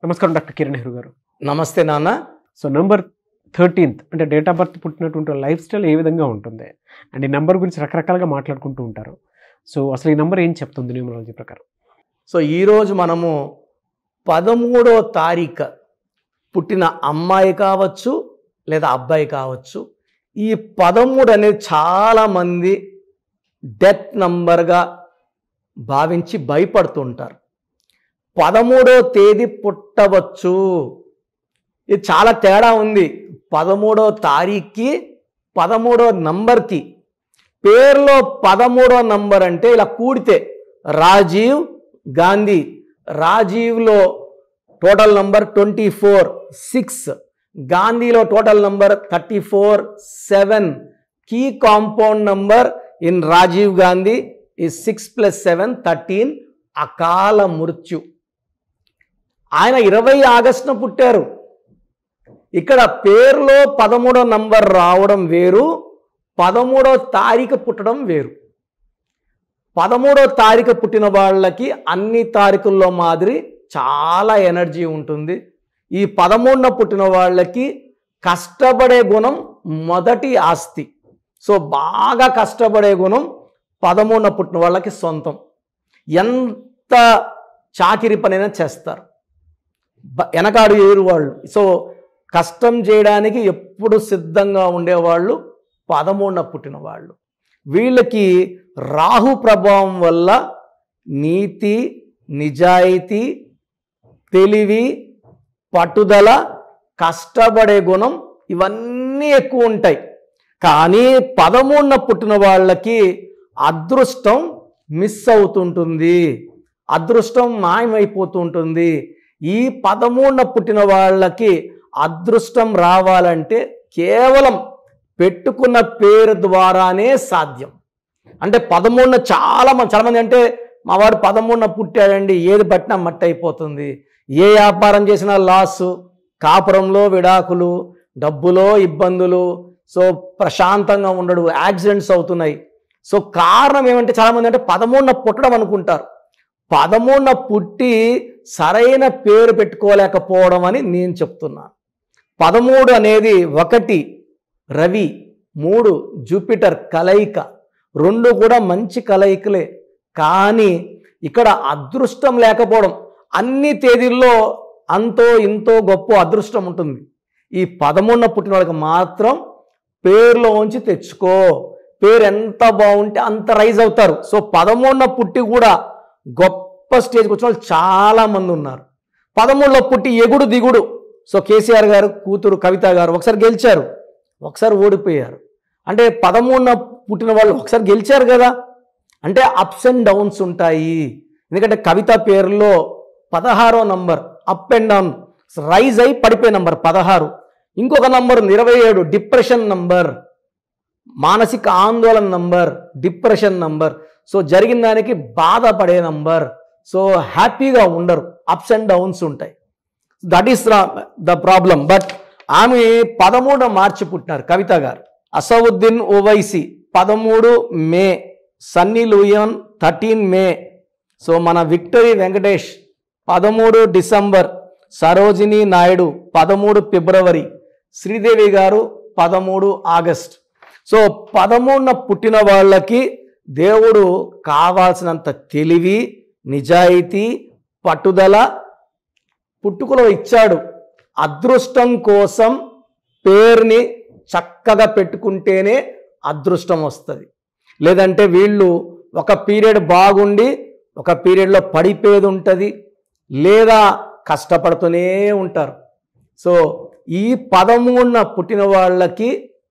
నమస్కారం డాక్టర్ కిరణ్ నెహ్రూ గారు నమస్తే నాన్న సో నంబర్ థర్టీన్త్ అంటే డేట్ ఆఫ్ బర్త్ పుట్టినటువంటి లైఫ్ స్టైల్ ఏ విధంగా ఉంటుంది అండ్ ఈ నెంబర్ గురించి రకరకాలుగా మాట్లాడుకుంటూ ఉంటారు సో అసలు ఈ నెంబర్ ఏం చెప్తుంది న్యూమరాలజీ ప్రకారం సో ఈరోజు మనము పదమూడో తారీఖు పుట్టిన అమ్మాయి కావచ్చు లేదా అబ్బాయి కావచ్చు ఈ పదమూడు అనేది చాలామంది డెత్ నంబర్గా భావించి భయపడుతుంటారు పదమూడో తేదీ పుట్టవచ్చు ఇది చాలా తేడా ఉంది పదమూడో తారీఖుకి పదమూడో నంబర్కి పేరులో పదమూడో నంబర్ అంటే ఇలా కూడితే రాజీవ్ గాంధీ రాజీవ్లో total number twenty four six గాంధీలో total number thirty four seven కీ compound number in Rajiv Gandhi ఈ సిక్స్ ప్లస్ సెవెన్ థర్టీన్ అకాల మృత్యు ఆయన ఇరవై ఆగస్టున పుట్టారు ఇక్కడ పేరులో పదమూడో నంబర్ రావడం వేరు పదమూడో తారీఖు పుట్టడం వేరు పదమూడో తారీఖు పుట్టిన వాళ్ళకి అన్ని తారీఖుల్లో మాదిరి చాలా ఎనర్జీ ఉంటుంది ఈ పదమూడున పుట్టిన వాళ్ళకి కష్టపడే గుణం మొదటి ఆస్తి సో బాగా కష్టపడే గుణం పదమూడున పుట్టిన వాళ్ళకి సొంతం ఎంత చాకిరి పనైనా చేస్తారు బ- వెనకాడు ఏరు వాళ్ళు సో కష్టం చేయడానికి ఎప్పుడు సిద్ధంగా ఉండేవాళ్ళు పదమూడున పుట్టిన వాళ్ళు వీళ్ళకి రాహు ప్రభావం వల్ల నీతి నిజాయితీ తెలివి పట్టుదల కష్టపడే గుణం ఇవన్నీ ఎక్కువ ఉంటాయి కానీ పదమూడున పుట్టిన వాళ్ళకి అదృష్టం మిస్ అవుతుంటుంది అదృష్టం మాయమైపోతుంటుంది ఈ పదమూడున పుట్టిన వాళ్ళకి అదృష్టం రావాలంటే కేవలం పెట్టుకున్న పేరు ద్వారానే సాధ్యం అంటే పదమూడున చాలా మంది చాలా మంది అంటే మా వాడు పదమూడున పుట్టాడండి ఏది పట్టినా మట్టి అయిపోతుంది ఏ వ్యాపారం చేసినా లాస్ కాపురంలో విడాకులు డబ్బులో ఇబ్బందులు సో ప్రశాంతంగా ఉండడు యాక్సిడెంట్స్ అవుతున్నాయి సో కారణం ఏమంటే చాలామంది అంటే పదమూడున పుట్టడం అనుకుంటారు పదమూడున పుట్టి సరైన పేరు పెట్టుకోలేకపోవడం అని నేను చెప్తున్నాను పదమూడు అనేది ఒకటి రవి మూడు జూపిటర్ కలయిక రెండు కూడా మంచి కలయికలే కానీ ఇక్కడ అదృష్టం లేకపోవడం అన్ని తేదీల్లో అంతో ఇంతో గొప్ప అదృష్టం ఉంటుంది ఈ పదమూడున పుట్టిన వాళ్ళకి మాత్రం పేరులో ఉంచి తెచ్చుకో పేరు ఎంత బాగుంటే అంత రైజ్ అవుతారు సో పదమూడున పుట్టి కూడా గొప్ప స్టేజ్కి వచ్చిన వాళ్ళు చాలా మంది ఉన్నారు పదమూడులో పుట్టి ఎగుడు దిగుడు సో కేసీఆర్ గారు కూతురు కవిత గారు ఒకసారి గెలిచారు ఒకసారి ఓడిపోయారు అంటే పదమూడున పుట్టిన వాళ్ళు ఒకసారి గెలిచారు కదా అంటే అప్స్ అండ్ డౌన్స్ ఉంటాయి ఎందుకంటే కవిత పేరులో పదహారో number up and down rise అయి పడిపోయే నంబర్ పదహారు ఇంకొక నంబర్ ఉంది ఇరవై ఏడు డిప్రెషన్ నంబర్ మానసిక ఆందోళన నంబర్ డిప్రెషన్ నంబర్ సో జరిగిన దానికి బాధపడే నంబర్ సో హ్యాపీగా ఉండరు అప్స్ అండ్ డౌన్స్ ఉంటాయి that is the problem but ఆమె పదమూడు మార్చి పుట్టినారు కవిత గారు అసవుద్దీన్ ఓవైసీ పదమూడు మే Sunny Leone thirteen May so మన విక్టరీ వెంకటేష్ పదమూడు డిసెంబర్ సరోజిని నాయుడు పదమూడు ఫిబ్రవరి శ్రీదేవి గారు పదమూడు ఆగస్ట్ సో పదమూడున పుట్టిన వాళ్ళకి దేవుడు కావాల్సినంత తెలివి నిజాయితీ పట్టుదల పుట్టుకలో ఇచ్చాడు అదృష్టం కోసం పేరుని చక్కగా పెట్టుకుంటేనే అదృష్టం వస్తుంది లేదంటే వీళ్ళు ఒక పీరియడ్ బాగుండి ఒక పీరియడ్లో పడిపోయేది ఉంటుంది లేదా కష్టపడుతూనే ఉంటారు సో ఈ పదమూడున పుట్టిన వాళ్ళకి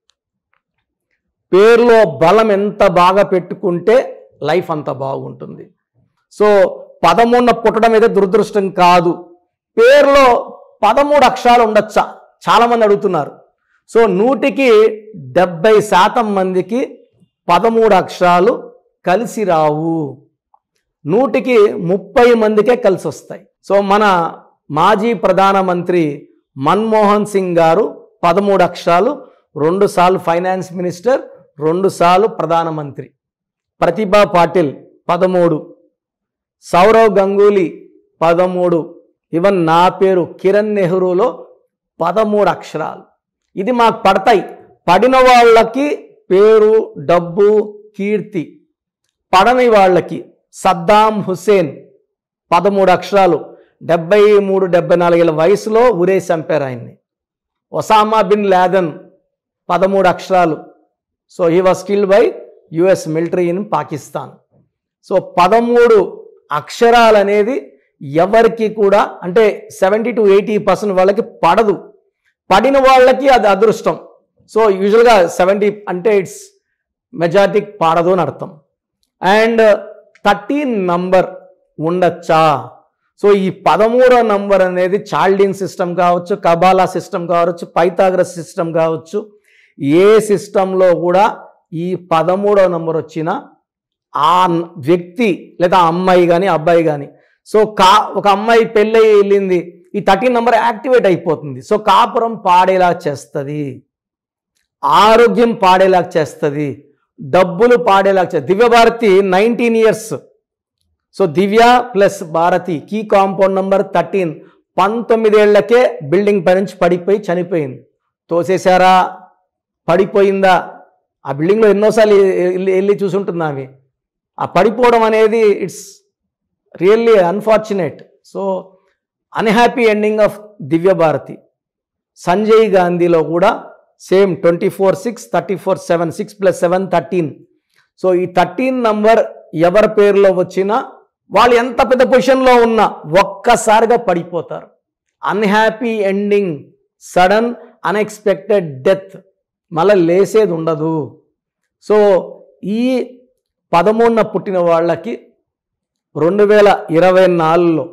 పేరులో బలం ఎంత బాగా పెట్టుకుంటే లైఫ్ అంత బాగుంటుంది సో పదమూడున పుట్టడం అయితే దురదృష్టం కాదు పేరులో పదమూడు అక్షరాలు ఉండొచ్చా చాలామంది అడుగుతున్నారు సో నూటికి డెబ్బై శాతం మందికి పదమూడు అక్షరాలు కలిసి రావు నూటికి ముప్పై మందికే కలిసి వస్తాయి సో మన మాజీ ప్రధానమంత్రి మన్మోహన్ సింగ్ గారు పదమూడు అక్షరాలు రెండు సార్లు ఫైనాన్స్ మినిస్టర్ రెండు సార్లు ప్రధానమంత్రి ప్రతిభా పాటిల్ పదమూడు సౌరవ్ గంగూలీ పదమూడు ఈవెన్ నా పేరు కిరణ్ నెహ్రూలో పదమూడు అక్షరాలు ఇది మాకు పడతాయి పడిన వాళ్ళకి పేరు డబ్బు కీర్తి పడని వాళ్ళకి సద్దాం హుసేన్ పదమూడు అక్షరాలు డెబ్బై మూడు డెబ్బై నాలుగేళ్ళ వయసులో ఉరేసి చంపారు ఆయన్ని ఒసామా బిన్ లాదెన్ పదమూడు అక్షరాలు so he was killed by US military in Pakistan so పదమూడు అక్షరాలు అనేది ఎవరికి కూడా అంటే సెవెంటీ టు ఎయిటీ పర్సెంట్ వాళ్ళకి పడదు పడిన వాళ్ళకి అది అదృష్టం సో యూజువల్గా సెవెంటీ అంటే ఇట్స్ మెజారిటీ పాడదు అని అర్థం అండ్ థర్టీన్ నంబర్ ఉండొచ్చా సో ఈ పదమూడో నంబర్ అనేది చాల్డిన్ సిస్టమ్ కావచ్చు కబాలా సిస్టమ్ కావచ్చు పైథాగరస్ సిస్టమ్ కావచ్చు ఏ సిస్టంలో కూడా ఈ పదమూడో నంబర్ వచ్చిన ఆ న- వ్యక్తి లేదా అమ్మాయి కానీ అబ్బాయి కానీ సో కా ఒక అమ్మాయి పెళ్ళయి వెళ్ళింది ఈ థర్టీన్ నంబర్ యాక్టివేట్ అయిపోతుంది సో కాపురం పాడేలా చేస్తుంది ఆరోగ్యం పాడేలా చేస్తుంది డబ్బులు పాడేలా చేస్తుంది Divya Bharati nineteen years so Divya plus Bharati కీ కాంపౌండ్ నంబర్ థర్టీన్ పంతొమ్మిదేళ్లకే బిల్డింగ్ పై నుంచి పడిపోయి చనిపోయింది తోసేశారా పడిపోయిందా ఆ బిల్డింగ్లో ఎన్నోసార్లు వెళ్ళి వెళ్ళి చూసుంటుంది ఆమె ఆ పడిపోవడం అనేది it's really unfortunate so unhappy ending of Divya Bharati Sanjay గాంధీలో కూడా same twenty four six thirty four seven six plus seven thirteen so ఈ థర్టీన్ నంబర్ ఎవరి పేరులో వచ్చినా వాళ్ళు ఎంత పెద్ద పొజిషన్లో ఉన్నా ఒక్కసారిగా పడిపోతారు unhappy ending sudden unexpected death మళ్ళీ లేసేది ఉండదు సో ఈ పదమూడున పుట్టిన వాళ్ళకి రెండు వేల ఇరవై నాలుగులో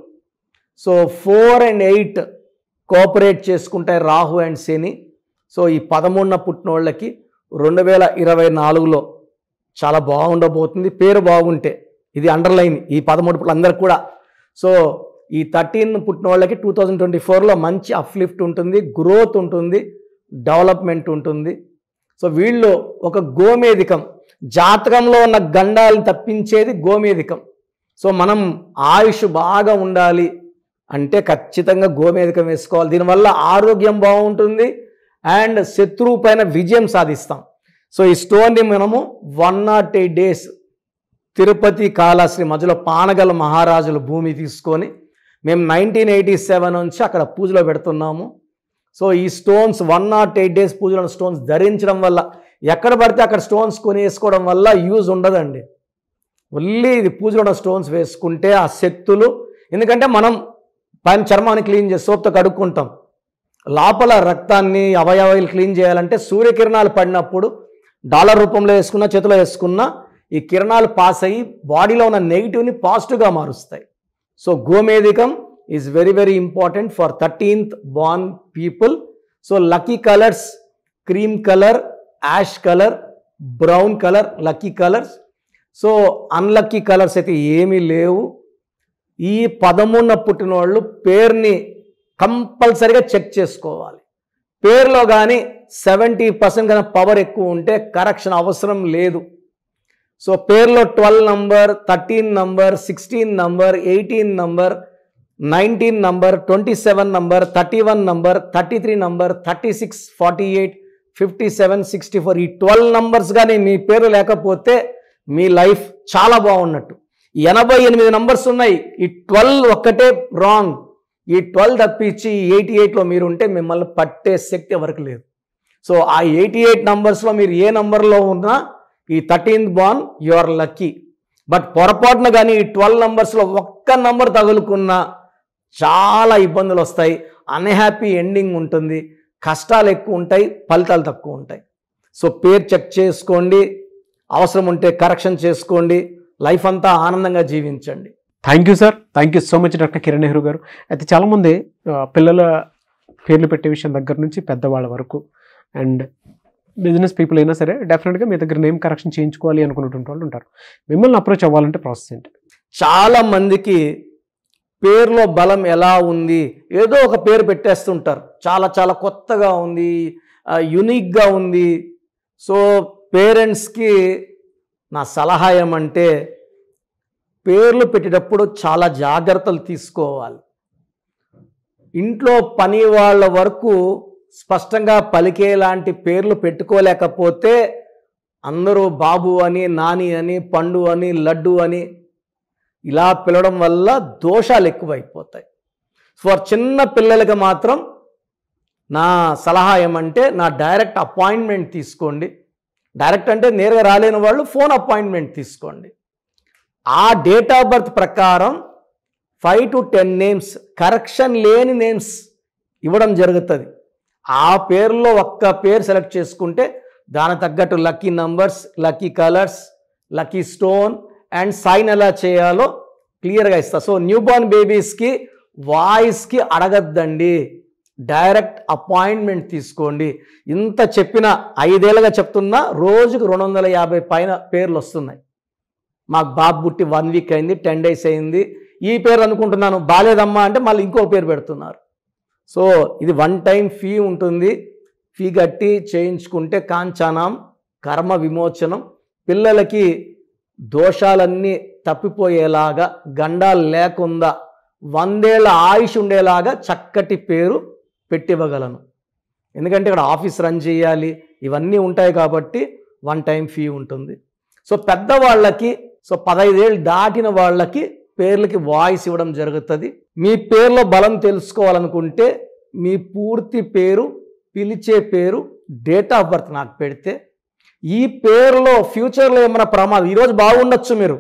so four and eight cooperate చేసుకుంటాయి రాహు అండ్ శని సో ఈ పదమూడున పుట్టిన వాళ్ళకి రెండు వేల ఇరవై నాలుగులో చాలా బాగుండబోతుంది పేరు బాగుంటే ఇది అండర్లైన్ ఈ పదమూడు పుట్టిన అందరికి కూడా సో ఈ థర్టీన్ పుట్టిన వాళ్ళకి టూ థౌజండ్ ట్వంటీ ఫోర్లో మంచి అప్లిఫ్ట్ ఉంటుంది గ్రోత్ ఉంటుంది డెవలప్మెంట్ ఉంటుంది సో వీళ్ళు ఒక గోమేధికం జాతకంలో ఉన్న గండాలను తప్పించేది గోమేధికం సో మనం ఆయుష్ బాగా ఉండాలి అంటే ఖచ్చితంగా గోమేధికం వేసుకోవాలి దీనివల్ల ఆరోగ్యం బాగుంటుంది అండ్ శత్రువు పైన విజయం సాధిస్తాం సో ఈ స్టోన్ని మనము one nought eight days Tirupati కాళాశ్రీ మధ్యలో పానగల మహారాజుల భూమి తీసుకొని మేము నైన్టీన్ ఎయిటీ సెవెన్ నుంచి అక్కడ పూజలో పెడుతున్నాము సో ఈ stones one nought eight days పూజలో స్టోన్స్ ధరించడం వల్ల ఎక్కడ పడితే అక్కడ స్టోన్స్ కొని వేసుకోవడం వల్ల యూజ్ ఉండదండి ఓన్లీ ఇది పూజలో ఉన్న స్టోన్స్ వేసుకుంటే ఆ శక్తులు ఎందుకంటే మనం పైన చర్మాన్ని క్లీన్ చేసి సోప్తో కడుక్కుంటాం లోపల రక్తాన్ని అవయవాలు క్లీన్ చేయాలంటే సూర్యకిరణాలు పడినప్పుడు డాలర్ రూపంలో వేసుకున్న చేతిలో వేసుకున్న ఈ కిరణాలు పాస్ అయ్యి బాడీలో ఉన్న నెగిటివ్ని పాజిటివ్గా మారుస్తాయి సో గోమేధికం is very very important for thirteenth born people so lucky colours cream colour ash colour brown colour lucky colours so unlucky colours అయితే ఏమీ లేవు ఈ పదమూడున పుట్టిన వాళ్ళు పేరుని కంపల్సరిగా చెక్ చేసుకోవాలి పేరులో కానీ సెవెంటీ పర్సెంట్ కన్నా పవర్ ఎక్కువ ఉంటే కరెక్షన్ అవసరం లేదు సో పేరులో twelve number thirteen number sixteen number eighteen number nineteen number twenty seven number thirty one number thirty three number thirty six forty eight fifty seven sixty four ఈ twelve numbers కానీ మీ పేరు లేకపోతే మీ life చాలా బాగున్నట్టు ఎనభై ఎనిమిది numbers ఉన్నాయి ఈ ట్వెల్వ్ ఒక్కటే రాంగ్ ఈ ట్వెల్వ్ తప్పించి ఎయిటీ ఎయిట్లో మీరు ఉంటే మిమ్మల్ని పట్టే శక్తి ఎవరికి లేదు సో ఆ ఎయిటీ ఎయిట్ నంబర్స్లో మీరు ఏ నంబర్లో ఉన్నా ఈ thirteenth born you are lucky but పొరపాటున కానీ ఈ ట్వెల్వ్ నంబర్స్లో ఒక్క నంబర్ తగులుకున్నా చాలా ఇబ్బందులు వస్తాయి అన్హ్యాపీ ఎండింగ్ ఉంటుంది కష్టాలు ఎక్కువ ఉంటాయి ఫలితాలు తక్కువ ఉంటాయి సో పేరు చెక్ చేసుకోండి అవసరం ఉంటే కరెక్షన్ చేసుకోండి లైఫ్ అంతా ఆనందంగా జీవించండి thank you sir thank you so much doctor Kiran Nehru garu అయితే చాలామంది ఆ, పిల్లల పేర్లు పెట్టే విషయం దగ్గర నుంచి పెద్దవాళ్ళ వరకు అండ్ బిజినెస్ పీపుల్ అయినా సరే డెఫినెట్గా మీ దగ్గర నేమ్ కరెక్షన్ చేయించుకోవాలి అనుకున్నటువంటి వాళ్ళు ఉంటారు మిమ్మల్ని అప్రోచ్ అవ్వాలంటే ప్రాసెస్ ఏంటి చాలా మందికి పేరులో బలం ఎలా ఉంది ఏదో ఒక పేరు పెట్టేస్తుంటారు చాలా చాలా కొత్తగా ఉంది ఆ, యునిక్గా ఉంది సో పేరెంట్స్కి నా సలహా ఏమంటే పేర్లు పెట్టేటప్పుడు చాలా జాగ్రత్తలు తీసుకోవాలి ఇంట్లో పని వాళ్ళ వరకు స్పష్టంగా పలికేలాంటి పేర్లు పెట్టుకోలేకపోతే అందరూ బాబు అని నాని అని పండు అని లడ్డు అని ఇలా పిలవడం వల్ల దోషాలు ఎక్కువైపోతాయి ఫర్ చిన్న పిల్లలకి మాత్రం నా సలహా ఏమంటే నా డైరెక్ట్ అపాయింట్మెంట్ తీసుకోండి డైరెక్ట్ అంటే నేరుగా రాలేని వాళ్ళు ఫోన్ అపాయింట్మెంట్ తీసుకోండి ఆ డేట్ ఆఫ్ బర్త్ ప్రకారం five to ten names correction లేని నేమ్స్ ఇవ్వడం జరుగుతుంది ఆ పేరులో ఒక్క పేరు సెలెక్ట్ చేసుకుంటే దానికి తగ్గట్టు lucky numbers lucky colours lucky stone and sign ఎలా చేయాలో క్లియర్గా ఇస్తా సో న్యూ బార్న్ బేబీస్కి వాయిస్కి అడగద్దండి డైరెక్ట్ అపాయింట్మెంట్ తీసుకోండి ఇంత చెప్పిన ఐదేళ్ళగా చెప్తున్నా రోజుకు రెండు వందల యాభై పైన పేర్లు వస్తున్నాయి మాకు బాబు పుట్టి వన్ వీక్ అయింది టెన్ డేస్ అయింది ఈ పేరు అనుకుంటున్నాను బాలేదమ్మా అంటే మళ్ళీ ఇంకో పేరు పెడుతున్నారు సో ఇది వన్ టైం ఫీ ఉంటుంది ఫీ కట్టి చేయించుకుంటే కాంచానం కర్మ విమోచనం పిల్లలకి దోషాలన్నీ తప్పిపోయేలాగా గండాలు లేకుండా వందేళ్ల ఆయుష్ ఉండేలాగా చక్కటి పేరు పెట్టివ్వగలను ఎందుకంటే ఇక్కడ ఆఫీస్ రన్ చేయాలి ఇవన్నీ ఉంటాయి కాబట్టి వన్ టైం ఫీ ఉంటుంది సో పెద్దవాళ్ళకి సో పదైదేళ్ళు దాటిన వాళ్ళకి పేర్లకి వాయిస్ ఇవ్వడం జరుగుతుంది మీ పేర్లో బలం తెలుసుకోవాలనుకుంటే మీ పూర్తి పేరు పిలిచే పేరు డేట్ ఆఫ్ బర్త్ నాకు పెడితే ఈ పేరులో ఫ్యూచర్లో ఏమైనా ప్రమాదం ఈరోజు బాగుండొచ్చు మీరు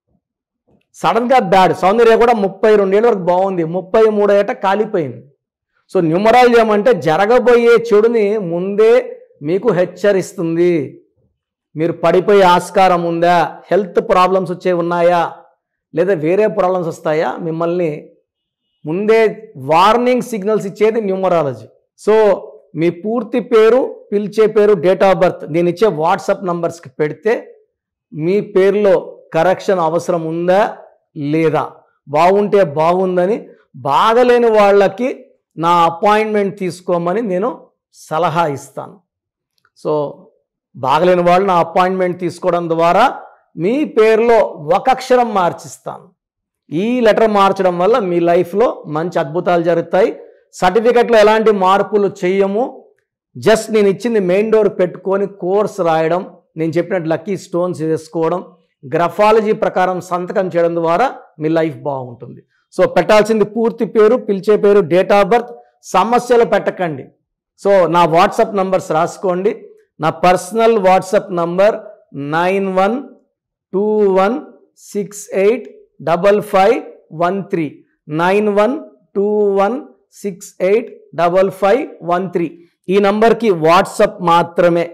సడన్గా బ్యాడ్ సౌందర్య కూడా ముప్పై రెండేళ్ళ వరకు బాగుంది ముప్పై మూడో ఏట కాలిపోయింది సో న్యూమరాలజీ ఏమంటే జరగబోయే చెడుని ముందే మీకు హెచ్చరిస్తుంది మీరు పడిపోయే ఆస్కారం ఉందా హెల్త్ ప్రాబ్లమ్స్ వచ్చే ఉన్నాయా లేదా వేరే ప్రాబ్లమ్స్ వస్తాయా మిమ్మల్ని ముందే వార్నింగ్ సిగ్నల్స్ ఇచ్చేది న్యూమరాలజీ సో మీ పూర్తి పేరు పిలిచే పేరు డేట్ ఆఫ్ బర్త్ నేను ఇచ్చే వాట్సాప్ నంబర్స్కి పెడితే మీ పేరులో కరెక్షన్ అవసరం ఉందా లేదా బాగుంటే బాగుందని బాగలేని వాళ్ళకి నా అపాయింట్మెంట్ తీసుకోమని నేను సలహా ఇస్తాను సో బాగలేని వాళ్ళు నా అపాయింట్మెంట్ తీసుకోవడం ద్వారా మీ పేరులో ఒక అక్షరం మార్చిస్తాను ఈ లెటర్ మార్చడం వల్ల మీ లైఫ్లో మంచి అద్భుతాలు జరుగుతాయి సర్టిఫికెట్లో ఎలాంటి మార్పులు చెయ్యము జస్ట్ నేను ఇచ్చింది మెయిన్ డోర్ పెట్టుకొని కోర్స్ రాయడం నేను చెప్పినట్టు లక్కీ స్టోన్స్ వేసుకోవడం గ్రఫాలజీ ప్రకారం సంతకం చేయడం ద్వారా మీ లైఫ్ బాగుంటుంది సో పెట్టాల్సింది పూర్తి పేరు పిలిచే పేరు డేట్ ఆఫ్ బర్త్ సమస్యలు పెట్టకండి సో నా వాట్సాప్ నంబర్స్ రాసుకోండి నా personal WhatsApp number nine one two one six eight double five one three nine one two one six eight double five one three ఈ నంబర్కి వాట్సప్ మాత్రమే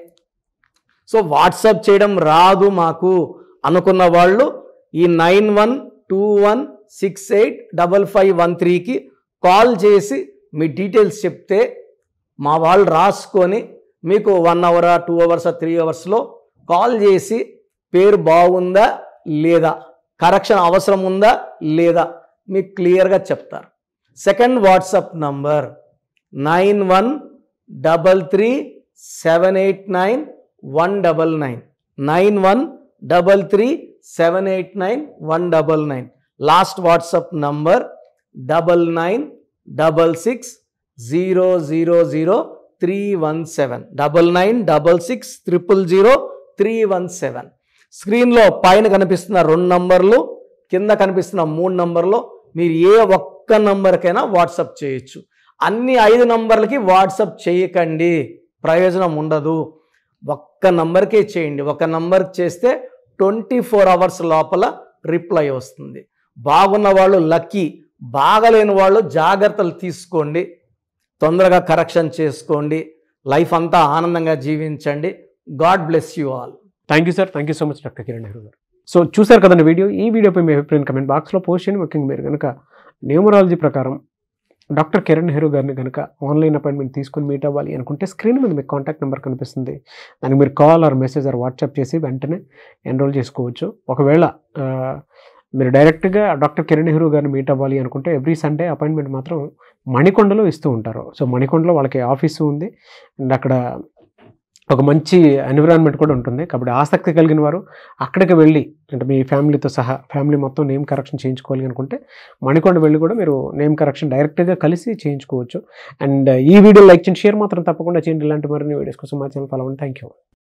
సో వాట్సప్ చేయడం రాదు మాకు అనుకున్న వాళ్ళు ఈ nine one two one six eight double five one త్రీకి కాల్ చేసి మీ డీటెయిల్స్ చెప్తే మా వాళ్ళు రాసుకొని మీకు వన్ అవరా టూ అవర్సా త్రీ అవర్స్లో కాల్ చేసి పేరు బాగుందా లేదా కరెక్షన్ అవసరం ఉందా లేదా మీకు క్లియర్గా చెప్తారు second WhatsApp number nine one double three seven eight nine one double nine nine one double three seven eight nine one double nine last WhatsApp number double nine double six zero zero zero three one seven double nine double six triple zero three one seven స్క్రీన్లో పైన కనిపిస్తున్న రెండు నంబర్లు కింద కనిపిస్తున్న మూడు నంబర్లో మీరు ఏ ఒక్క నంబర్కైనా వాట్సప్ చేయొచ్చు అన్ని ఐదు నంబర్లకి వాట్సప్ చేయకండి ప్రయోజనం ఉండదు ఒక్క నంబర్కే చేయండి ఒక నంబర్ చేస్తే ట్వంటీ ఫోర్ అవర్స్ లోపల రిప్లై వస్తుంది బాగున్న వాళ్ళు లక్కీ బాగలేని వాళ్ళు జాగ్రత్తలు తీసుకోండి తొందరగా కరెక్షన్ చేసుకోండి లైఫ్ అంతా ఆనందంగా జీవించండి God bless you all thank you sir thank you so much doctor Kiran Nehru garu so చూసారు కదండి వీడియో ఈ వీడియోపై మీ అభిప్రాయం కమెంట్ బాక్స్లో పోస్ట్ చేయండి ముఖ్యంగా మీరు కనుక న్యూమరాలజీ ప్రకారం డాక్టర్ కిరణ్ నెహ్రూ గారిని కనుక ఆన్లైన్ అపాయింట్మెంట్ తీసుకుని మీట్ అవ్వాలి అనుకుంటే స్క్రీన్ మీద మీకు కాంటాక్ట్ నెంబర్ కనిపిస్తుంది దానికి మీరు call or message or WhatsApp చేసి వెంటనే ఎన్రోల్ చేసుకోవచ్చు ఒకవేళ ఆ, మీరు డైరెక్ట్గా డాక్టర్ కిరణ్ నెహ్రూ గారిని మీట్ అవ్వాలి అనుకుంటే ఎవ్రీ సండే అపాయింట్మెంట్ మాత్రం మణికొండలో ఇస్తూ ఉంటారు సో మణికొండలో వాళ్ళకి ఆఫీసు ఉంది అండ్ అక్కడ ఒక మంచి ఎన్విరాన్మెంట్ కూడా ఉంటుంది కాబట్టి ఆసక్తి కలిగిన వారు అక్కడికి వెళ్ళి అంటే మీ ఫ్యామిలీతో సహా ఫ్యామిలీ మొత్తం నేమ్ కరెక్షన్ చేయించుకోవాలి అనుకుంటే మణికొండ వెళ్ళి కూడా మీరు నేమ్ కరెక్షన్ డైరెక్ట్గా కలిసి చేయించుకోవచ్చు అండ్ ఈ వీడియో లైక్ చేయండి షేర్ మాత్రం తప్పకుండా చేయండి ఇలాంటి మరిన్ని వీడియోస్ కోసం మా ఛానల్ ఫాలో అవ్వండి థ్యాంక్ యూ